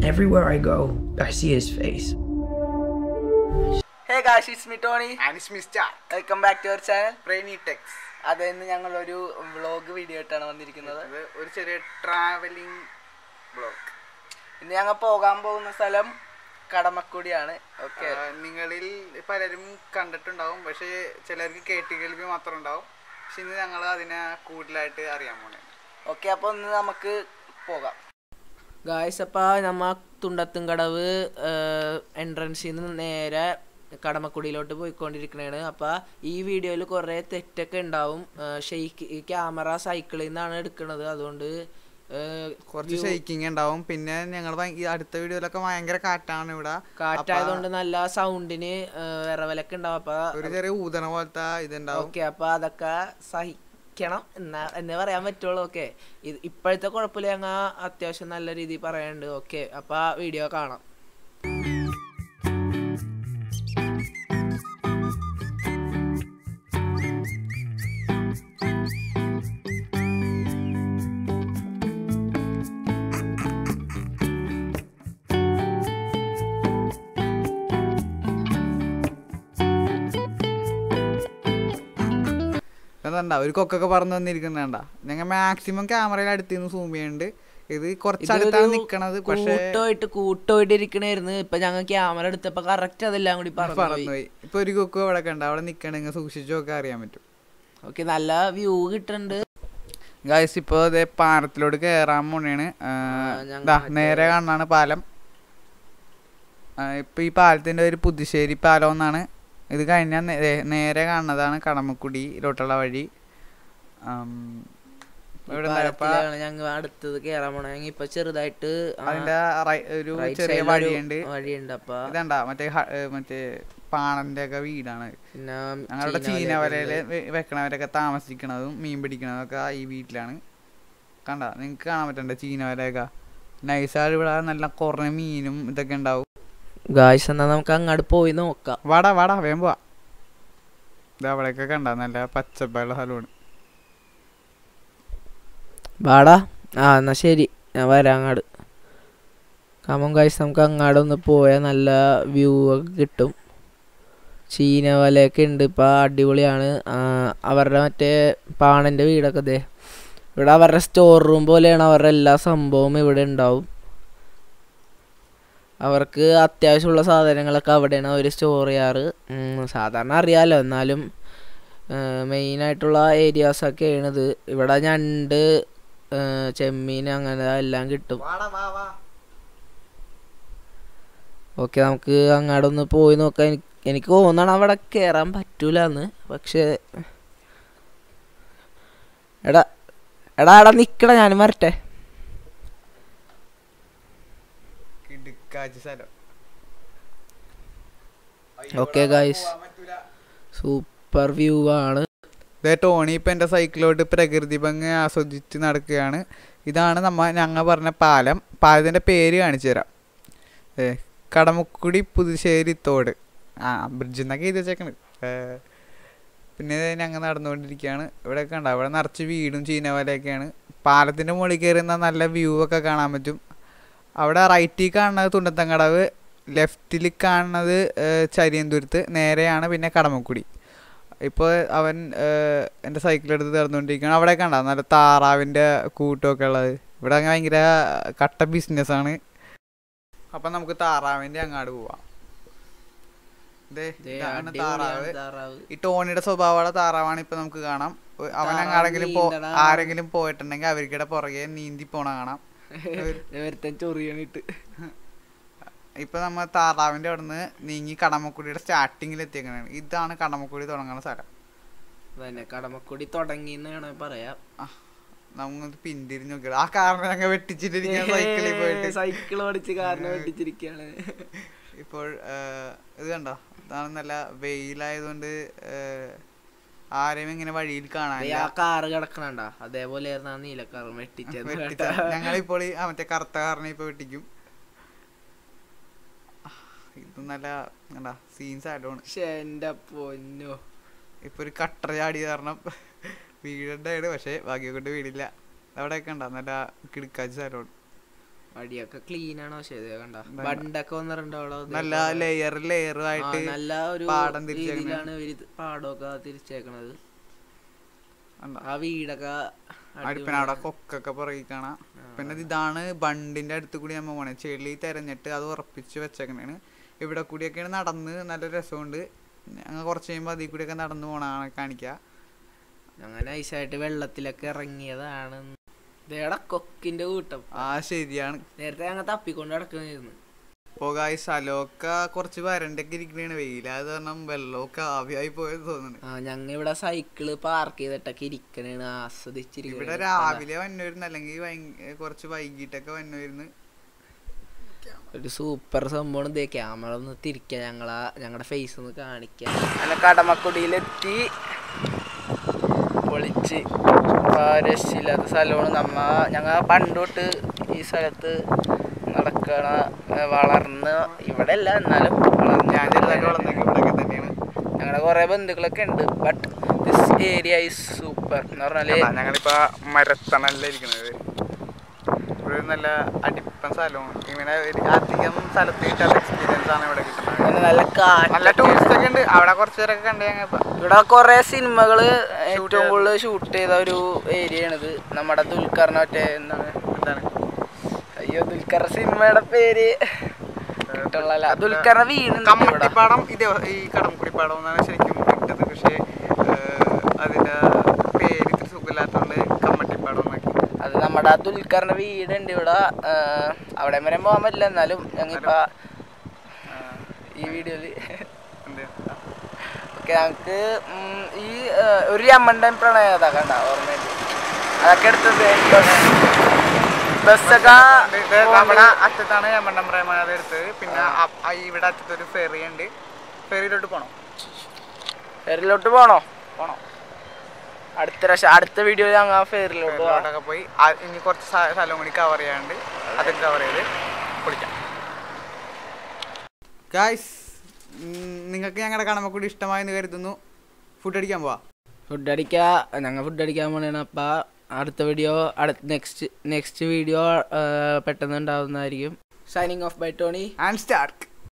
Everywhere I go, I see his face. Hey guys it's me Tony ആനിസ് mister welcome back to our channel trainee techs അതെ ഇന്ന് ഞങ്ങൾ ഒരു vlog video ആയിട്ടാണ് വന്നിരിക്കുന്നത് ഇത് ഒരു ചെറിയ ട്രാവലിംഗ് ബ്ലോഗ് ഇന്ന് ഞങ്ങൾ പോകാൻ പോകുന്ന സ്ഥലം കടമക്കുടിയാണ് ഓക്കെ നിങ്ങളിൽ പലരും കണ്ടിട്ടുണ്ടാവും പക്ഷേ ചിലർക്ക് കേട്ട് കേൾവി മാത്രം ഉണ്ടാവും പക്ഷെ ഇന്ന് ഞങ്ങൾ അതിനെ കൂടുതലായിട്ട് അറിയാൻ പോണേ ഓക്കെ അപ്പോൾ ഇന്ന് നമുക്ക് പോകാം ഗായ്സ് അപ്പോൾ നമ്മ തുണ്ടത്തും കടവ് എൻട്രൻസിൽ നിന്ന് നേരെ കടമക്കുടിയിലോട്ട് പോയിക്കൊണ്ടിരിക്കണതാണ് അപ്പോൾ ഈ വീഡിയോയിൽ കുറേ തെറ്റൊക്കെ ഉണ്ടാവും ഷെയ്ക്ക് ഈ ക്യാമറ സൈക്കിളിൽ നിന്നാണ് എടുക്കുന്നത് അതുകൊണ്ട് ഏഹ്, കുറച്ച് view- ഷെയ്ക്കിങ് ഉണ്ടാവും പിന്നെ ഞങ്ങൾ ഈ അടുത്ത വീഡിയോയിലൊക്കെ ഭയങ്കര കാറ്റാണ് ഇവിടെ കാറ്റായതുകൊണ്ട് നല്ല സൗണ്ടിന് വിറവലൊക്കെ ഉണ്ടാവും അപ്പോൾ ഒരു ചെറിയ ഊതണ പോലത്തെ ഇതുണ്ടാവും ഓക്കെ അപ്പൊ അതൊക്കെ സഹിക്കണം എന്നാ എന്നേ പറയാൻ പറ്റുള്ളൂ ഓക്കെ ഇത് ഇപ്പോഴത്തെ കുഴപ്പമില്ല ഞങ്ങൾ അത്യാവശ്യം നല്ല രീതിയിൽ പറയാനുണ്ട് ഓക്കെ അപ്പൊ ആ വീഡിയോ കാണാം അതണ്ട ഒരു കൊക്കൊക്കെ പറന്ന് വന്നിരിക്കുന്നുണ്ട ഞങ്ങൾ മാക്സിമം ക്യാമറയിൽ അടുത്ത് നിന്ന് സൂം ചെയ്യുന്നുണ്ട് ഇത് കുറച്ച് അടുത്താണ് നിക്കണത് പക്ഷേ കൂട്ടമായിട്ട് കൂട്ടമായിട്ട് ഇരിക്കണായിരുന്നു ഇപ്പൊ ഞങ്ങൾ ക്യാമറ എടുത്തപ്പോ കറക്റ്റ് അതെല്ലാം കൂടി പറഞ്ഞു പറന്നുപോയി ഇപ്പൊ ഒരു കൊക്ക് അവിടെ കണ്ട അവിടെ നിക്കണെങ്കിൽ സൂക്ഷിച്ചു നോക്കാൻ അറിയാൻ പറ്റും ഓക്കെ നല്ല വ്യൂ കിട്ടുന്നുണ്ട് ഗായ്സ് ഇപ്പൊ ഇതേ പാലത്തിലോട്ട് കേറാൻ പോണേണ് ഞങ്ങ ദാ നേരെ കാണാണ് പാലം ആ, ഇപ്പൊ ഈ പാലത്തിന്റെ ഒരു പുതുശ്ശേരി പാലം എന്നാണ് ഇത് കഴിഞ്ഞാൽ നേരെ കാണുന്നതാണ് കടമക്കുടിയിലോട്ടുള്ള വഴി ആം, ഇവിടെ നിരപ്പ ഞങ്ങൾ അടുത്തത് കേറാൻ പോണ ഞങ്ങൾ ഇപ്പൊ ചെറുതായിട്ട് ആ, അതിന്റെ റൈ- ഒരു right ചെറിയ side ല് ഒരു വഴിയുണ്ട് വഴിയുണ്ട് അപ്പൊ ഇതണ്ട മറ്റേ ഹ- ഏ, മറ്റേ പാണന്റെ ഒക്കെ വീടാണ് പിന്നെ ഞങ്ങളുടെ ചീന ചീന വലയൊക്കെ വലയില് വെ- വെക്കണവരൊക്കെ താമസിക്കണതും മീൻ പിടിക്കണതും ഒക്കെ ഈ വീട്ടിലാണ് കണ്ട നിങ്ങക്ക് കാണാൻ പറ്റണ്ട ചീന വലയൊക്കെ നൈസായിട്ട് ഇവിടെ നല്ല കുറഞ്ഞ മീനും ഇതൊക്കെ ഉണ്ടാവും ഗായ്സ് എന്നാ നമുക്ക് അങ്ങോട്ട് പോയി നോക്കാം വാടാ വാടാ വേഗം പോവാ ഇത് അവിടെയൊക്കെ കണ്ട നല്ല പച്ചപ്പുള്ള സ്ഥലമാണ് വാടാ ആ എന്നാ ശരി ഞാൻ വരാം അങ്ങാട് കമം ഗായ്സ് നമുക്ക് അങ്ങാട് ഒന്ന് പോയാൽ നല്ല വ്യൂ ഒക്കെ കിട്ടും ചീന വലയൊക്കെ ഉണ്ട് ഇപ്പം അടിപൊളിയാണ് ആ, അവരുടെ മറ്റേ പാണൻ്റെ വീടൊക്കെ ദേ ഇവിടെ അവരുടെ സ്റ്റോർ റൂം പോലെയാണ് അവരുടെ എല്ലാ സംഭവവും ഇവിടെ ഉണ്ടാവും അവർക്ക് അത്യാവശ്യമുള്ള സാധനങ്ങളൊക്കെ അവിടെയാണ് അവർ സ്റ്റോർ ചെയ്യാറ് ഉം, സാധാരണ അറിയാലോ എന്നാലും മെയിനായിട്ടുള്ള ഏരിയാസൊക്കെയാണിത് ഇവിടെ ഞണ്ട് ഏഹ് ചെമ്മീൻ അങ്ങനെ എല്ലാം കിട്ടും ഓക്കെ നമുക്ക് അങ്ങാടൊന്ന് പോയി നോക്കാം എനിക്ക് എനിക്ക് തോന്നണം അവിടെ കയറാൻ പറ്റൂല എന്ന് പക്ഷേ എടാ എടാ എടാ നിക്കടാ ഞാൻ വരട്ടെ കിടുക്കാച്ചി സ്ഥലം ഓക്കെ ഗൈസ് സൂപ്പർ വ്യൂ ആണ് ഇതേ ടോണി ഇപ്പം എൻ്റെ സൈക്കിളോട്ട് പ്രകൃതി ഭംഗി ആസ്വദിച്ച് നടക്കുകയാണ് ഇതാണ് നമ്മ ഞങ്ങൾ പറഞ്ഞ പാലം പാലത്തിൻ്റെ പേര് കാണിച്ചു തരാം ഏ കടമുക്കുടി പുതുശ്ശേരി തോട് ആ ബ്രിഡ്ജിൽ നിന്നൊക്കെ എഴുതി വെച്ചേക്കണ് ഏ, പിന്നെ ഞങ്ങൾ നടന്നുകൊണ്ടിരിക്കുകയാണ് ഇവിടെ കണ്ട ഇവിടെ നിറച്ച് വീടും ചീനവലയൊക്കെയാണ് പാലത്തിൻ്റെ മുകളിൽ കയറി നിന്നാൽ നല്ല വ്യൂ ഒക്കെ കാണാൻ പറ്റും അവിടെ റൈറ്റിൽ കാണുന്നത് തുണ്ടത്തങ്കടവ് ലെഫ്റ്റിൽ കാണുന്നത് ഏ, ചരിയന്തുരുത്ത് നേരെയാണ് പിന്നെ കടമക്കുടി ഇപ്പോൾ അവൻ ഏഹ്, എൻ്റെ സൈക്കിളെടുത്ത് തീർന്നുകൊണ്ടിരിക്കുകയാണ് അവിടെ കണ്ട നല്ല താറാവിൻ്റെ കൂട്ടമൊക്കെ ഉള്ളത് ഇവിടെ അങ്ങ് ഭയങ്കര കട്ട ബിസിനസ്സാണ് അപ്പം നമുക്ക് താറാവിൻ്റെ അങ്ങാട് പോവാം ദേ, ദേ ഇതാണ് അടിപൊളിയാണ് താറാവ് താറാവ്. ഈ ടോണിയുടെ സ്വഭാവമുള്ള താറാവാണ് ഇപ്പൊ നമുക്ക് കാണാം ഒ- അവൻ താറാവ് അങ്ങാടെങ്കിലും പോ നീന്തണ. ആരെങ്കിലും പോയിട്ടുണ്ടെങ്കിൽ അവർക്കിടെ പുറകെ നീന്തി പോണ കാണാം ഒരുത്തൻ ചൊറിയണിട്ട് ഇപ്പൊ നമ്മ താറാവിന്റെ അവിടുന്ന് നീങ്ങി കടമക്കുടിയുടെ സ്റ്റാർട്ടിങ്ങിൽ എത്തിയേക്കണാണ് ഇതാണ് കടമക്കുടി തുടങ്ങുന്ന സ്ഥലം തന്നെ കടമക്കുടി തുടങ്ങി എന്ന് വേണേ പറയാം നമുക്ക് പിന്തിരിഞ്ഞ് നോക്കിയത് ആ കാരണം ഞങ്ങൾ വെട്ടിച്ചിട്ടിരിക്കുന്ന സൈക്കിളിൽ പോയിട്ട് സൈക്കിൾ ഓടിച്ച് കാരണം വെട്ടിച്ചിരിക്കാണ് ഇപ്പോൾ ഏഹ്, ഇത് കണ്ടോ ഇതാണ് നല്ല വെയിലായതുകൊണ്ട് ഏഹ്, ആരെയും ഇങ്ങനെ വഴിയിൽ കാണാനില്ല ആ കാറ് കിടക്കണണ്ട അതേപോലെയായിരുന്നു ആ നീലക്കാറ് വെട്ടിച്ചത് വെട്ടിച്ച ഞങ്ങളിപ്പോൾ ഈ ആ മറ്റേ കറുത്ത കാറിനെ ഇപ്പൊ വെട്ടിക്കും ഇത് നല്ല എന്താ സീൻസ് ആയിട്ടാണ് പക്ഷെ എന്റെ പൊന്നോ ഇപ്പൊ ഒരു കട്ടർ ചാടി കാരണം വീടുണ്ടായിരുന്നു പക്ഷെ ഭാഗ്യം കൊണ്ട് വീടില്ല അവിടെയൊക്കെ ഉണ്ടോ നല്ല കിടക്കാച്ച സ്ഥലമാണ് അടിയൊക്കെ ക്ലീൻ ആണോ ശരി കണ്ട ബണ്ടൊക്കെ വന്നിട്ടുണ്ട് അവിടെ ദേ നല്ല കുറേ- ലെയർ ലെയർ ആ, ആയിട്ട് നല്ല ഒരു പാടം തിരിച്ചേക്കണെ. രീതിയിലാണ് ഇവര് ഇത് പാടമൊക്കെ തിരിച്ചേക്കണത് കണ്ടോ? ആ വീടൊക്കെ അടുപ്പിന് അവിടെ കൊക്കൊക്കെ പുറകെ കാണാം പിന്നെ ഇതാണ് ബണ്ടിന്റെ അടുത്ത് കൂടി നമ്മൾ പോണേ ചെളി തെരഞ്ഞിട്ട് അത് ഉറപ്പിച്ച് വെച്ചേക്കണേണ് ഇവിടെ കൂടിയൊക്കെയാണ് നടന്ന് നല്ല രസമുണ്ട് ഞങ്ങൾ കുറച്ച് കഴിയുമ്പോൾ അതിൽ കൂടിയൊക്കെ നടന്നു പോണാണ് കാണിക്കുക അങ്ങനെ നൈസായിട്ട് വെള്ളത്തിലൊക്കെ ഇറങ്ങിയതാണ് ഇതേടെ കൊക്കിന്റെ കൂട്ടം ആ ശരിയാണ് നേരത്തെ ഞങ്ങൾ തപ്പിക്കൊണ്ട് നടക്കുന്നതായിരുന്നു ഇപ്പോൾ ഈ സ്ഥലമൊക്കെ കുറച്ച് വരണ്ടൊക്കെ ഇരിക്കണേണ് വെയിലായത് കാരണം വെള്ളമൊക്കെ ആവിയായി പോയത് തോന്നുന്നു ആ ഞങ്ങ ഇവിടെ സൈക്കിള് പാർക്ക് ചെയ്തിട്ടൊക്കെ ഇരിക്കണേണ് ഇവിടെ ആസ്വദിച്ചിരിക്കണ രാവിലെ വന്നുവരുന്നു അല്ലെങ്കിൽ വൈകി- കുറച്ച് വൈകിട്ടൊക്കെ വന്നുവരുന്നു ഒരു സൂപ്പർ സംഭവം ഇതേ ക്യാമറ ഒന്ന് തിരിക്കാം ഞങ്ങളാ ഞങ്ങളുടെ ഫേസ് ഒന്ന് കാണിക്കാം അങ്ങനെ കടമക്കുടിയിലെത്തി പൊളിച്ച് ആ രക്ഷയില്ലാത്ത സ്ഥലമാണ് നമ്മ ഞങ്ങൾ പണ്ട് തൊട്ട് ഈ സ്ഥലത്ത് നടക്കണ ഏ, വളർന്ന് ഇവിടെ അല്ല എന്നാലും വളർന്ന് ഞാൻ ചെറുതായിട്ട് വളർന്നൊക്കെ ഇവിടെയൊക്കെ തന്നെയാണ് ഞങ്ങളുടെ കുറേ ബന്ധുക്കളൊക്കെ ഉണ്ട് but this area is super എന്ന് പറഞ്ഞാല് ഞങ്ങളിപ്പോ മരത്തണലിരിക്കുന്നത് ഒരു നല്ല അടിപ്പൻ സ്ഥലമാണ് ഇങ്ങനെ ഒരു അധികം സ്ഥലത്ത് കിട്ടാത്ത എക്സ്പീരിയൻസ് ആണ് ഇവിടെ കിട്ടുന്നത് അങ്ങനെ നല്ല കാറ്റ് നല്ല ടൂറിസ്റ്റ് ഒക്കെ ഉണ്ട് അവിടെ കുറച്ച് പേരൊക്കെ കണ്ട് ഞങ്ങൾ ഇവിടെ കുറെ സിനിമകള് ഏറ്റവും കൂടുതൽ ഷൂട്ട് ചെയ്ത ഒരു ഏരിയ ആണിത് നമ്മുടെ ദുൽഖറിനെ മറ്റേ എന്താണ് എന്താണ് അയ്യോ ദുൽഖർ സിനിമയുടെ പേര് കിട്ടുള്ള ദുൽഖറിന്റെ വീണ് ഇവിടെ കമ്മട്ടിപ്പാടം ഇത് ഈ കടംകുടിപ്പാടം എന്നാണ് ശരിക്കും ഇട്ടത് പക്ഷേ ഏഹ്, അതിന്റെ പേര് ഇത്തിരി സുഖമില്ലാത്തതുകൊണ്ട് കമ്മട്ടിപ്പാടം എന്നാക്കി അത് നമ്മുടെ ദുൽഖറിന്റെ വീടുണ്ട് ഇവിടെ ആ, അവിടെ വരെ പോകാൻ പറ്റില്ല എന്നാലും ഞങ്ങിപ്പോ ഈ വീഡിയോയില് എന്ത് ഓക്കെ ഞങ്ങക്ക് ഉം, ഈ ആ, ഒരു യമണ്ടൻ പ്രണയത കണ്ട ഓർമ്മയുണ്ട് അതൊക്കെ എടുത്തത് ബസ്സൊക്കെ ഇത് നമ്മുടെ അറ്റത്താണ് യമണ്ടം പ്രേമാത എടുത്തത് പിന്നെ അ- ആ ഇവിടെ അറ്റത്തൊരു ഫെറി ഉണ്ട് ഫെറിയിലോട്ട് പോണം ഫെയറിലോട്ട് പോണോ പോണം അടുത്ത പ്രാവശ്യം അടുത്ത വീഡിയോ ഞങ്ങൾ ഫെയറിലോട്ട് പോവാം ഫെറിലോട്ടൊക്കെ പോയി ആ- ഇനി കുറച്ച് സ്ഥ- സ്ഥലം കൂടി കവർ ചെയ്യാണ്ട് അതിൽ കവർ ചെയ്ത് പൊളിക്കാം ഗായ്സ് നിങ്ങൾക്ക് ഞങ്ങളുടെ കടമക്കൂടി ഇഷ്ടമായെന്ന് കരുതുന്നു ഫുഡ് അടിക്കാൻ പോവാ ഫുഡ് അടിക്കാ ഞങ്ങൾ ഫുഡ് അടിക്കാൻ പോണേണ് അപ്പം അടുത്ത വീഡിയോ അടുത്ത നെക്സ്റ്റ് നെക്സ്റ്റ് വീഡിയോ പെട്ടെന്ന് ഉണ്ടാവുന്നതായിരിക്കും signing off bye Tony and start